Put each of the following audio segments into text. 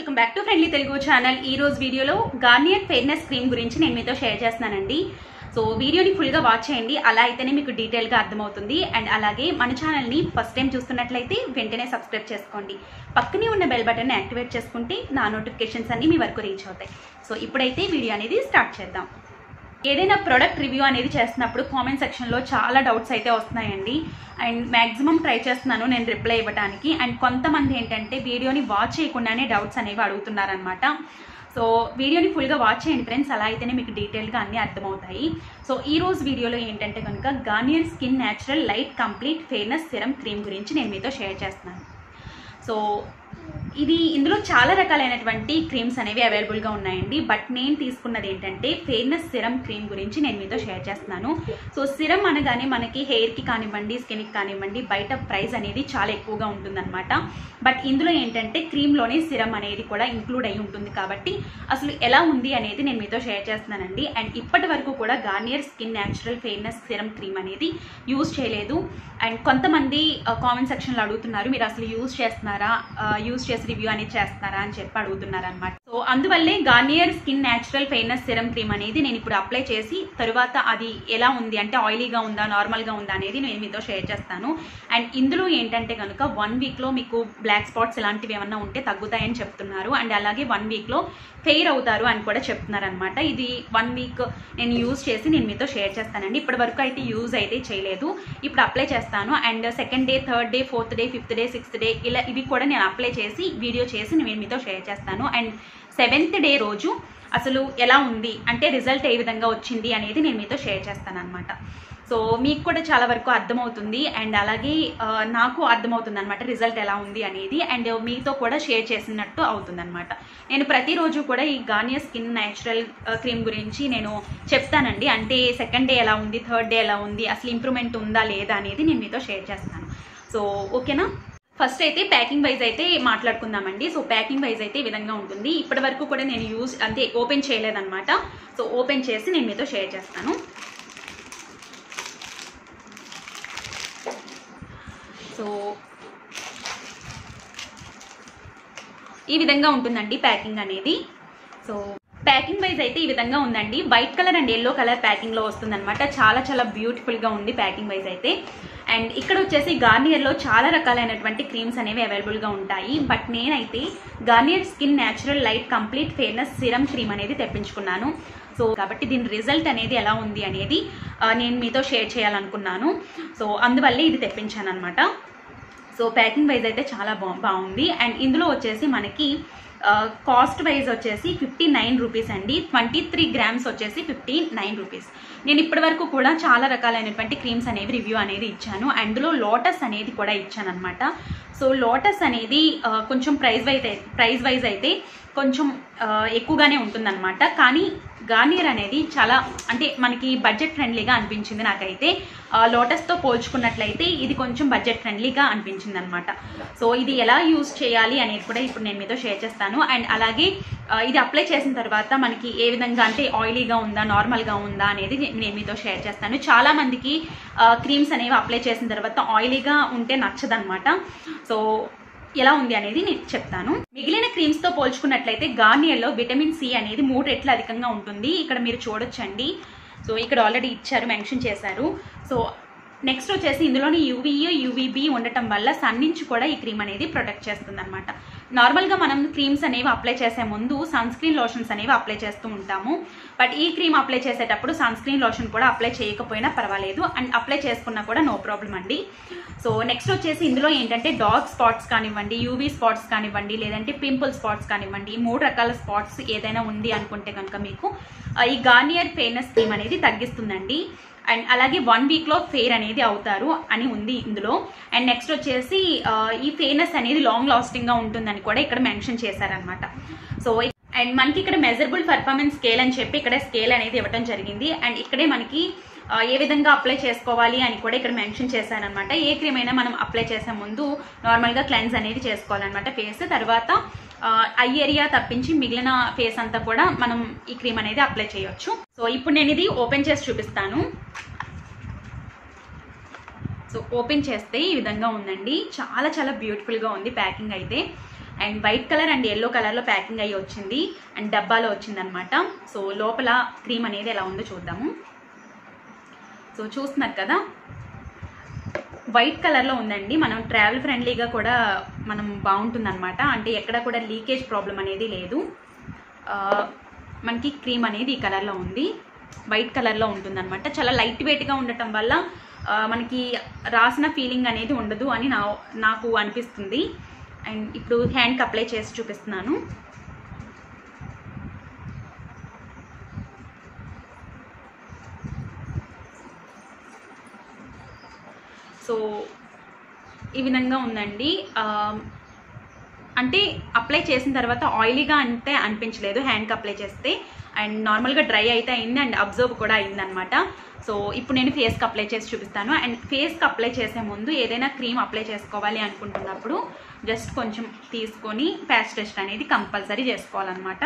welcome back to friendly Telugu channel ఈ రోజు వీడియోలో గార్నియర్ ఫెయిర్నెస్ క్రీమ్ గురించి నేను మీతో షేర్ చేస్తున్నానండి సో వీడియోని ఫుల్గా వాచ్ చేయండి అలా అయితేనే మీకు డీటెయిల్గా అర్థమవుతుంది అండ్ అలాగే మన ఛానల్ని ఫస్ట్ టైం చూస్తున్నట్లయితే వెంటనే సబ్స్క్రైబ్ చేసుకోండి పక్కనే ఉన్న బెల్ బటన్ని యాక్టివేట్ చేసుకుంటే నా నోటిఫికేషన్స్ అన్ని మీ వరకు రీచ్ అవుతాయి సో ఇప్పుడైతే వీడియో అనేది స్టార్ట్ చేద్దాం ఏదైనా ప్రోడక్ట్ రివ్యూ అనేది చేస్తున్నప్పుడు కామెంట్ సెక్షన్లో చాలా డౌట్స్ అయితే వస్తున్నాయండి అండ్ మ్యాక్సిమం ట్రై చేస్తున్నాను నేను రిప్లై ఇవ్వడానికి అండ్ కొంతమంది ఏంటంటే వీడియోని వాచ్ చేయకుండానే డౌట్స్ అనేవి అడుగుతున్నారనమాట సో వీడియోని ఫుల్గా వాచ్ చేయండి ఫ్రెండ్స్ అలా అయితేనే మీకు డీటెయిల్గా అన్నీ అర్థమవుతాయి సో ఈ రోజు వీడియోలో ఏంటంటే కనుక Garnier skin natural light complete fairness serum cream గురించి నేను మీతో షేర్ చేస్తున్నాను సో ఇది ఇందులో చాలా రకాలైనటువంటి క్రీమ్స్ అనేవి అవైలబుల్గా ఉన్నాయండి బట్ నేను తీసుకున్నది ఏంటంటే ఫేర్నెస్ సిరం క్రీమ్ గురించి నేను మీతో షేర్ చేస్తున్నాను సో సిరం అనగానే మనకి హెయిర్కి కానివ్వండి స్కిన్కి కానివ్వండి బయట ప్రైస్ అనేది చాలా ఎక్కువగా ఉంటుందన్నమాట బట్ ఇందులో ఏంటంటే క్రీమ్లోనే సిరం అనేది కూడా ఇంక్లూడ్ అయి ఉంటుంది కాబట్టి అసలు ఎలా ఉంది అనేది నేను మీతో షేర్ చేస్తున్నానండి అండ్ ఇప్పటి వరకు కూడా Garnier skin natural fairness serum cream అనేది యూజ్ చేయలేదు అండ్ కొంతమంది కామెంట్ సెక్షన్లో అడుగుతున్నారు మీరు అసలు యూజ్ చేస్తున్నారా యూజ్ చేసి రివ్యూ అనేది చేస్తున్నారా అని చెప్పి అడుగుతున్నారు అనమాట సో అందువల్లే Garnier skin natural fairness serum cream అనేది నేను ఇప్పుడు అప్లై చేసి తరువాత అది ఎలా ఉంది అంటే ఆయిలీగా ఉందా నార్మల్గా ఉందా అనేది నేను మీతో షేర్ చేస్తాను అండ్ ఇందులో ఏంటంటే కనుక వన్ వీక్లో మీకు బ్లాక్ స్పాట్స్ ఇలాంటివి ఏమన్నా ఉంటే తగ్గుతాయని చెప్తున్నారు అండ్ అలాగే వన్ వీక్లో ఫెయిర్ అవుతారు అని కూడా చెప్తున్నారు అనమాట ఇది వన్ వీక్ నేను యూజ్ చేసి నేను మీతో షేర్ చేస్తానండి ఇప్పటి వరకు అయితే యూజ్ అయితే చేయలేదు ఇప్పుడు అప్లై చేస్తాను and second day third day fourth day fifth day sixth day ఇలా ఇవి కూడా నేను అప్లై చేసి వీడియో చేసి నేను మీతో షేర్ చేస్తాను అండ్ సెవెంత్ డే రోజు అసలు ఎలా ఉంది అంటే రిజల్ట్ ఏ విధంగా వచ్చింది అనేది నేను మీతో షేర్ చేస్తాను అనమాట సో మీకు కూడా చాలా వరకు అర్థమవుతుంది అండ్ అలాగే ఆ, నాకు అర్థమవుతుంది అనమాట రిజల్ట్ ఎలా ఉంది అనేది అండ్ మీతో కూడా షేర్ చేసినట్టు అవుతుంది అనమాట నేను ప్రతిరోజు కూడా ఈ గార్నియర్ స్కిన్ న్యాచురల్ క్రీమ్ గురించి నేను చెప్తానండి అంటే సెకండ్ డే ఎలా ఉంది థర్డ్ డే ఎలా ఉంది అసలు ఇంప్రూవ్మెంట్ ఉందా లేదా అనేది నేను మీతో షేర్ చేస్తాను సో ఓకేనా ఫస్ట్ అయితే ప్యాకింగ్ వైజ్ అయితే మాట్లాడుకుందామండి సో ప్యాకింగ్ వైజ్ అయితే ఈ విధంగా ఉంటుంది ఇప్పటి వరకు కూడా నేను యూజ్ అంటే ఓపెన్ చేయలేదన్నమాట సో ఓపెన్ చేసి నేను మీతో షేర్ చేస్తాను సో ఈ విధంగా ఉంటుందండి ప్యాకింగ్ అనేది సో ప్యాకింగ్ వైజ్ అయితే ఈ విధంగా ఉందండి white colour and yellow colour packing లో వస్తుందన్నమాట చాలా చాలా బ్యూటిఫుల్ గా ఉంది ప్యాకింగ్ వైజ్ అయితే అండ్ ఇక్కడ వచ్చేసి గార్నియర్ లో చాలా రకాలైనటువంటి క్రీమ్స్ అనేవి అవైలబుల్ గా ఉంటాయి బట్ నేనైతే Garnier skin natural light complete fairness serum cream అనేది తెప్పించుకున్నాను సో కాబట్టి దీని రిజల్ట్ అనేది ఎలా ఉంది అనేది ఆ, నేను మీతో షేర్ చేయాలనుకున్నాను సో అందువల్లే ఇది తెప్పించాను అనమాట సో ప్యాకింగ్ వైజ్ అయితే చాలా బా బాగుంది అండ్ ఇందులో వచ్చేసి మనకి కాస్ట్ వైజ్ వచ్చేసి ఫిఫ్టీ నైన్ రూపీస్ అండి ట్వంటీ త్రీ గ్రామ్స్ వచ్చేసి ఫిఫ్టీ నైన్ రూపీస్ నేను ఇప్పటి వరకు కూడా చాలా రకాలైనటువంటి క్రీమ్స్ అనేవి రివ్యూ అనేది ఇచ్చాను అందులో లోటస్ అనేది కూడా ఇచ్చాను అనమాట సో లోటస్ అనేది ఆ, కొంచెం ప్రైస్ వైజ్ ప్రైస్ వైజ్ అయితే కొంచెం ఆ, ఎక్కువగానే ఉంటుందన్నమాట కానీ గార్నియర్ అనేది చాలా అంటే మనకి బడ్జెట్ ఫ్రెండ్లీగా అనిపించింది నాకైతే ఆ, లోటస్తో పోల్చుకున్నట్లయితే ఇది కొంచెం బడ్జెట్ ఫ్రెండ్లీగా అనిపించింది అనమాట సో ఇది ఎలా యూజ్ చేయాలి అనేది కూడా ఇప్పుడు నేను మీతో షేర్ చేస్తాను అండ్ అలాగే ఆ, ఇది అప్లై చేసిన తర్వాత మనకి ఏ విధంగా అంటే ఆయిలీగా ఉందా నార్మల్గా ఉందా అనేది నేను మీతో షేర్ చేస్తాను చాలా మందికి క్రీమ్స్ అనేవి అప్లై చేసిన తర్వాత ఆయిలీగా ఉంటే నచ్చదనమాట సో ఎలా ఉంది అనేది నేను చెప్తాను మిగిలిన క్రీమ్స్ తో పోల్చుకున్నట్లయితే గార్నియర్ లో విటమిన్ సి అనేది మూడు రెట్లు అధికంగా ఉంటుంది ఇక్కడ మీరు చూడొచ్చండి సో ఇక్కడ ఆల్రెడీ ఇచ్చారు మెన్షన్ చేశారు సో నెక్స్ట్ వచ్చేసి ఇందులోని యూవీఏ యూవీబీ ఉండటం వల్ల సన్ నుంచి కూడా ఈ క్రీమ్ అనేది ప్రొటెక్ట్ చేస్తుంది అనమాట నార్మల్గా మనం క్రీమ్స్ అనేవి అప్లై చేసే ముందు సన్ స్క్రీన్ లోషన్స్ అనేవి అప్లై చేస్తూ ఉంటాము బట్ ఈ క్రీమ్ అప్లై చేసేటప్పుడు సన్ స్క్రీన్ లోషన్ కూడా అప్లై చేయకపోయినా పర్వాలేదు అండ్ అప్లై చేసుకున్నా కూడా నో ప్రాబ్లం అండి సో నెక్స్ట్ వచ్చేసి ఇందులో ఏంటంటే డార్క్ స్పాట్స్ కానివ్వండి యూవీ స్పాట్స్ కానివ్వండి లేదంటే పింపుల్ స్పాట్స్ కానివ్వండి ఈ మూడు రకాల స్పాట్స్ ఏదైనా ఉంది అనుకుంటే కనుక మీకు ఆ, ఈ గార్నియర్ ఫేర్నెస్ క్రీమ్ అనేది తగ్గిస్తుందండి అండ్ అలాగే వన్ వీక్ లో ఫెయిర్ అనేది అవుతారు అని ఉంది ఇందులో అండ్ నెక్స్ట్ వచ్చేసి ఆ, ఈ ఫేర్నెస్ అనేది లాంగ్ లాస్టింగ్ గా ఉంటుందని కూడా ఇక్కడ మెన్షన్ చేశారనమాట సో అండ్ మనకి ఇక్కడ మెజరబుల్ పర్ఫార్మెన్స్ స్కేల్ అని చెప్పి ఇక్కడ స్కేల్ అనేది ఇవ్వడం జరిగింది అండ్ ఇక్కడే మనకి ఆ, ఏ విధంగా అప్లై చేసుకోవాలి అని కూడా ఇక్కడ మెన్షన్ చేశారనమాట ఏ క్రీమ్ అయినా మనం అప్లై చేసే ముందు నార్మల్గా క్లెన్స్ అనేది చేసుకోవాలన్నమాట ఫేస్ తర్వాత ఐ ఏరియా తప్పించి మిగిలిన ఫేస్ అంతా కూడా మనం ఈ క్రీమ్ అనేది అప్లై చేయొచ్చు సో ఇప్పుడు నేను ఇది ఓపెన్ చేసి చూపిస్తాను సో ఓపెన్ చేస్తే ఈ విధంగా ఉందండి చాలా చాలా బ్యూటిఫుల్గా ఉంది ప్యాకింగ్ అయితే and white colour and yellow కలర్లో ప్యాకింగ్ అయ్యి వచ్చింది అండ్ డబ్బాలో వచ్చిందనమాట సో లోపల క్రీమ్ అనేది ఎలా ఉందో చూద్దాము సో చూస్తున్నారు కదా వైట్ కలర్లో ఉందండి మనం ట్రావెల్ ఫ్రెండ్లీగా కూడా మనం బాగుంటుందన్నమాట అంటే ఎక్కడ కూడా లీకేజ్ ప్రాబ్లం అనేది లేదు ఆ, మనకి క్రీమ్ అనేది ఈ కలర్లో ఉంది వైట్ కలర్లో ఉంటుందన్నమాట చాలా లైట్ వెయిట్గా ఉండటం వల్ల ఆ, మనకి రాసిన ఫీలింగ్ అనేది ఉండదు అని నా నాకు అనిపిస్తుంది అండ్ ఇప్పుడు హ్యాండ్కి అప్లై చేసి చూపిస్తున్నాను సో ఈ విధంగా ఉందండి ఆ, అంటే అప్లై చేసిన తర్వాత ఆయిలీగా అంటే అనిపించలేదు హ్యాండ్కి అప్లై చేస్తే అండ్ నార్మల్గా డ్రై అయితే అయింది అండ్ అబ్జర్వ్ కూడా అయిందనమాట సో ఇప్పుడు నేను ఫేస్కి అప్లై చేసి చూపిస్తాను అండ్ ఫేస్కి అప్లై చేసే ముందు ఏదైనా క్రీమ్ అప్లై చేసుకోవాలి అనుకుంటున్నప్పుడు జస్ట్ కొంచెం తీసుకొని ప్యాచ్ టెస్ట్ అనేది కంపల్సరీ చేసుకోవాలన్నమాట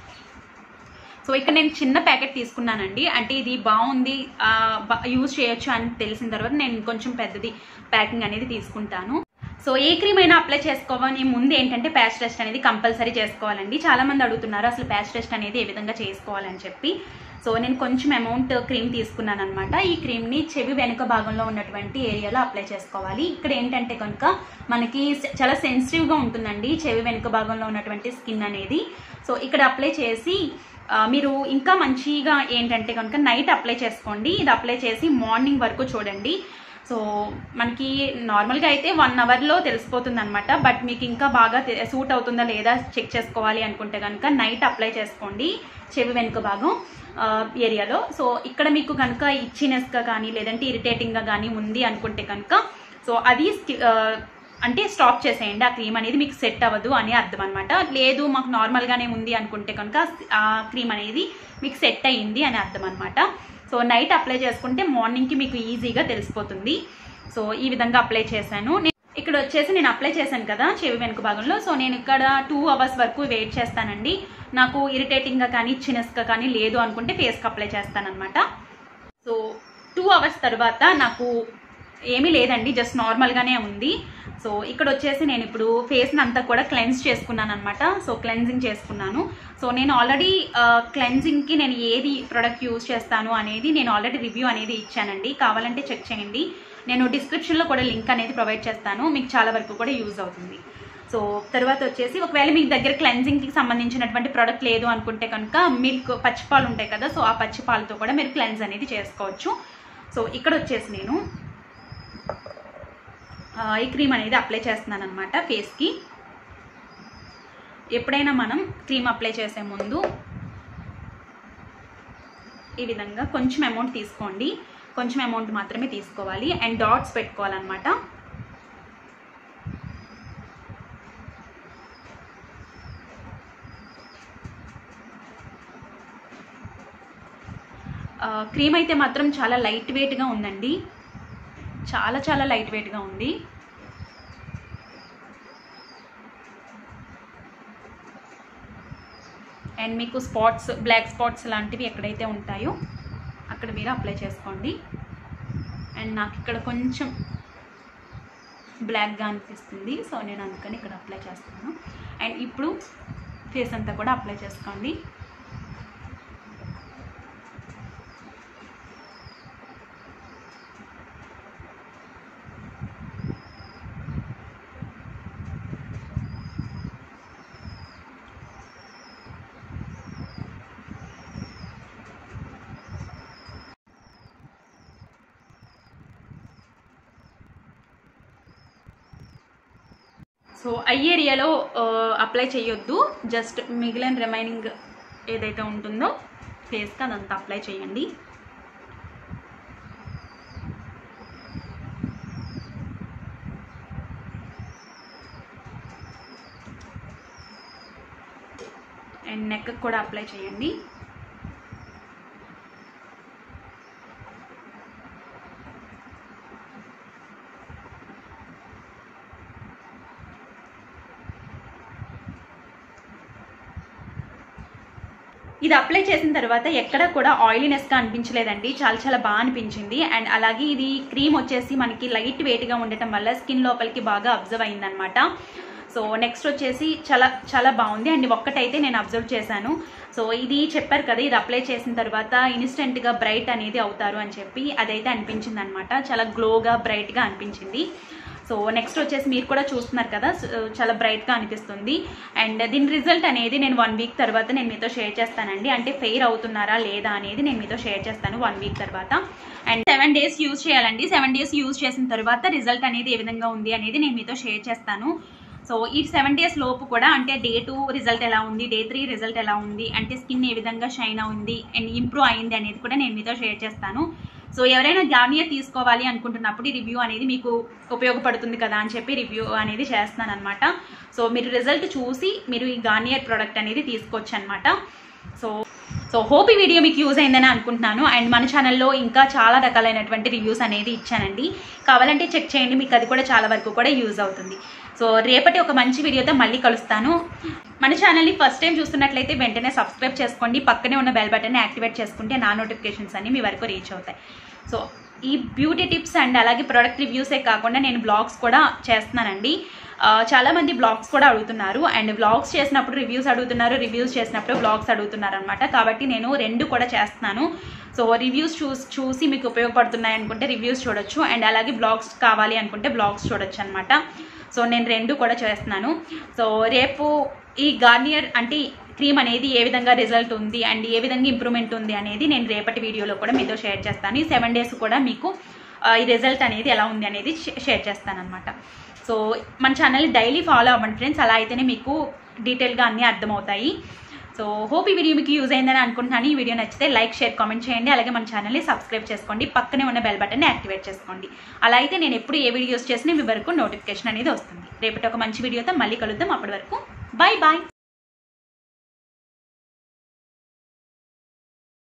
సో ఇక్కడ నేను చిన్న ప్యాకెట్ తీసుకున్నానండి అంటే ఇది బాగుంది యూజ్ చేయొచ్చు అని తెలిసిన తర్వాత నేను కొంచెం పెద్దది ప్యాకింగ్ అనేది తీసుకుంటాను సో ఏ క్రీమ్ అయినా అప్లై చేసుకోవాలి ముందు ఏంటంటే ప్యాచ్ టెస్ట్ అనేది కంపల్సరీ చేసుకోవాలండి చాలా మంది అడుగుతున్నారు అసలు ప్యాచ్ టెస్ట్ అనేది ఏ విధంగా చేసుకోవాలని చెప్పి సో నేను కొంచెం అమౌంట్ క్రీమ్ తీసుకున్నాను అనమాట ఈ క్రీమ్ని చెవి వెనుక భాగంలో ఉన్నటువంటి ఏరియాలో అప్లై చేసుకోవాలి ఇక్కడ ఏంటంటే కనుక మనకి సె- చాలా సెన్సిటివ్గా ఉంటుందండి చెవి వెనుక భాగంలో ఉన్నటువంటి స్కిన్ అనేది సో ఇక్కడ అప్లై చేసి ఆ, మీరు ఇంకా మంచిగా ఏంటంటే కనుక నైట్ అప్లై చేసుకోండి ఇది అప్లై చేసి మార్నింగ్ వరకు చూడండి సో మనకి నార్మల్గా అయితే వన్ అవర్లో తెలిసిపోతుంది అనమాట బట్ మీకు ఇంకా బాగా సూట్ అవుతుందా లేదా చెక్ చేసుకోవాలి అనుకుంటే కనుక నైట్ అప్లై చేసుకోండి చెవి వెనుక భాగం ఆ, ఏరియాలో సో ఇక్కడ మీకు కనుక ఇచ్చినెస్గా కానీ లేదంటే ఇరిటేటింగ్గా కానీ ఉంది అనుకుంటే కనుక సో అది స్కి- ఆ, అంటే స్టాప్ చేసేయండి ఆ క్రీమ్ అనేది మీకు సెట్ అవ్వదు అని అర్థం అనమాట లేదు మాకు నార్మల్గానే ఉంది అనుకుంటే కనుక ఆ క్రీమ్ అనేది మీకు సెట్ అయ్యింది అని అర్థం అనమాట సో నైట్ అప్లై చేసుకుంటే మార్నింగ్కి మీకు ఈజీగా తెలిసిపోతుంది సో ఈ విధంగా అప్లై చేశాను నే- ఇక్కడ వచ్చేసి నేను అప్లై చేశాను కదా చెవి వెనుక భాగంలో సో నేను ఇక్కడ టూ అవర్స్ వరకు వెయిట్ చేస్తానండి నాకు ఇరిటేటింగ్గా కానీ చిన్నస్గా కానీ లేదు అనుకుంటే ఫేస్కి అప్లై చేస్తానన్నమాట సో టూ అవర్స్ తర్వాత నాకు ఏమీ లేదండి జస్ట్ నార్మల్గానే ఉంది సో ఇక్కడ వచ్చేసి నేను ఇప్పుడు ఫేస్ని అంతా కూడా క్లెన్స్ చేసుకున్నాను అనమాట సో క్లెన్జింగ్ చేసుకున్నాను సో నేను ఆల్రెడీ క్లెన్జింగ్కి నేను ఏది ప్రొడక్ట్ యూజ్ చేస్తాను అనేది నేను ఆల్రెడీ రివ్యూ అనేది ఇచ్చానండి కావాలంటే చెక్ చేయండి నేను డిస్క్రిప్షన్లో కూడా లింక్ అనేది ప్రొవైడ్ చేస్తాను మీకు చాలా వరకు కూడా యూజ్ అవుతుంది సో తర్వాత వచ్చేసి ఒకవేళ మీకు దగ్గర క్లెన్జింగ్కి సంబంధించినటువంటి ప్రోడక్ట్ లేదు అనుకుంటే కనుక మిల్క్ పచ్చిపాలు ఉంటాయి కదా సో ఆ పచ్చిపాలతో కూడా మీరు క్లెన్స్ అనేది చేసుకోవచ్చు సో ఇక్కడ వచ్చేసి నేను ఆ, ఈ క్రీమ్ అనేది అప్లై చేస్తున్నాను అనమాట ఫేస్కి ఎప్పుడైనా మనం క్రీమ్ అప్లై చేసే ముందు ఈ విధంగా కొంచెం అమౌంట్ తీసుకోండి కొంచెం అమౌంట్ మాత్రమే తీసుకోవాలి అండ్ డాట్స్ పెట్టుకోవాలన్నమాట ఆ, క్రీమ్ అయితే మాత్రం చాలా లైట్ వెయిట్గా ఉందండి చాలా చాలా లైట్ వెయిట్గా ఉంది అండ్ మీకు స్పాట్స్ బ్లాక్ స్పాట్స్ లాంటివి ఎక్కడైతే ఉంటాయో అక్కడ మీరు అప్లై చేసుకోండి అండ్ నాకు ఇక్కడ కొంచెం బ్లాక్గా అనిపిస్తుంది సో నేను అందుకని ఇక్కడ అప్లై చేస్తాను అండ్ ఇప్పుడు ఫేస్ అంతా కూడా అప్లై చేసుకోండి సో ఐ ఏరియాలో అప్లై చేయొద్దు జస్ట్ మిగిలిన రిమైనింగ్ ఏదైతే ఉంటుందో ఫేస్కి అదంతా అప్లై చేయండి అండ్ నెక్ కూడా అప్లై చేయండి ఇది అప్లై చేసిన తర్వాత ఎక్కడ కూడా ఆయిలీనెస్గా అనిపించలేదండి చాలా చాలా బాగా అనిపించింది అండ్ అలాగే ఇది క్రీమ్ వచ్చేసి మనకి లైట్ వెయిట్గా ఉండటం వల్ల స్కిన్ లోపలికి బాగా అబ్జర్వ్ అయిందనమాట సో నెక్స్ట్ వచ్చేసి చాలా చాలా బాగుంది అండ్ ఒక్కటైతే నేను అబ్జర్వ్ చేశాను సో ఇది చెప్పారు కదా ఇది అప్లై చేసిన తర్వాత ఇన్స్టెంట్గా బ్రైట్ అనేది అవుతారు అని చెప్పి అదైతే అనిపించింది అనమాట చాలా గ్లోగా బ్రైట్గా అనిపించింది సో నెక్స్ట్ వచ్చేసి మీరు కూడా చూస్తున్నారు కదా సో చాలా బ్రైట్గా అనిపిస్తుంది అండ్ దీని రిజల్ట్ అనేది నేను వన్ వీక్ తర్వాత నేను మీతో షేర్ చేస్తానండి అంటే ఫెయిర్ అవుతున్నారా లేదా అనేది నేను మీతో షేర్ చేస్తాను వన్ వీక్ తర్వాత అండ్ సెవెన్ డేస్ యూజ్ చేయాలండి సెవెన్ డేస్ యూజ్ చేసిన తర్వాత రిజల్ట్ అనేది ఏ విధంగా ఉంది అనేది నేను మీతో షేర్ చేస్తాను సో ఈ సెవెన్ డేస్ లోపు కూడా అంటే డే టూ రిజల్ట్ ఎలా ఉంది డే త్రీ రిజల్ట్ ఎలా ఉంది అంటే స్కిన్ ఏ విధంగా షైన్ ఉంది అండ్ ఇంప్రూవ్ అయింది అనేది కూడా నేను మీతో షేర్ చేస్తాను సో ఎవరైనా గార్నియర్ తీసుకోవాలి అనుకుంటున్నప్పుడు ఈ రివ్యూ అనేది మీకు ఉపయోగపడుతుంది కదా అని చెప్పి రివ్యూ అనేది చేస్తున్నాను అనమాట సో మీరు రిజల్ట్ చూసి మీరు ఈ గార్నియర్ ప్రోడక్ట్ అనేది తీసుకోవచ్చు అనమాట సో సో హోప్ ఈ వీడియో మీకు యూజ్ అయిందని అనుకుంటున్నాను అండ్ మన ఛానల్లో ఇంకా చాలా రకాలైనటువంటి రివ్యూస్ అనేది ఇచ్చానండి కావాలంటే చెక్ చేయండి మీకు అది కూడా చాలా వరకు కూడా యూజ్ అవుతుంది సో రేపటి ఒక మంచి వీడియోతో మళ్ళీ కలుస్తాను మన ఛానల్ని ఫస్ట్ టైం చూస్తున్నట్లయితే వెంటనే సబ్స్క్రైబ్ చేసుకోండి పక్కనే ఉన్న బెల్ బటన్ని యాక్టివేట్ చేసుకుంటే నా నోటిఫికేషన్స్ అన్ని మీ వరకు రీచ్ అవుతాయి సో ఈ బ్యూటీ టిప్స్ అండ్ అలాగే ప్రొడక్ట్ రివ్యూసే కాకుండా నేను బ్లాగ్స్ కూడా చేస్తున్నానండి ఆ, చాలా మంది బ్లాగ్స్ కూడా అడుగుతున్నారు అండ్ బ్లాగ్స్ చేసినప్పుడు రివ్యూస్ అడుగుతున్నారు రివ్యూస్ చేసినప్పుడు బ్లాగ్స్ అడుగుతున్నారు అనమాట కాబట్టి నేను రెండు కూడా చేస్తున్నాను సో రివ్యూస్ చూసి చూసి మీకు ఉపయోగపడుతున్నాయి అనుకుంటే రివ్యూస్ చూడొచ్చు అండ్ అలాగే బ్లాగ్స్ కావాలి అనుకుంటే బ్లాగ్స్ చూడొచ్చు అనమాట సో నేను రెండు కూడా చేస్తున్నాను సో రేపు ఈ గార్నియర్ అంటే క్రీమ్ అనేది ఏ విధంగా రిజల్ట్ ఉంది అండ్ ఏ విధంగా ఇంప్రూవ్మెంట్ ఉంది అనేది నేను రేపటి వీడియోలో కూడా మీతో షేర్ చేస్తాను ఈ సెవెన్ డేస్ కూడా మీకు ఆ, ఈ రిజల్ట్ అనేది ఎలా ఉంది అనేది షే- షేర్ చేస్తాను అనమాట సో మన ఛానల్ని డైలీ ఫాలో అవ్వండి ఫ్రెండ్స్ అలా అయితేనే మీకు డీటెయిల్గా అన్నీ అర్థమవుతాయి సో హోప్ ఈ వీడియో మీకు యూజ్ అయిందని అనుకుంటున్నాను ఈ వీడియో నచ్చితే లైక్ షేర్ కామెంట్ చేయండి అలాగే మన ఛానల్ని సబ్స్క్రైబ్ చేసుకోండి పక్కనే ఉన్న బెల్ బటన్ని యాక్టివేట్ చేసుకోండి అలా అయితే నేను ఎప్పుడు ఏ వీడియోస్ చేసినా మీ వరకు నోటిఫికేషన్ అనేది వస్తుంది రేపటి ఒక మంచి వీడియోతో మళ్ళీ కలుద్దాం అప్పటి వరకు బాయ్ బాయ్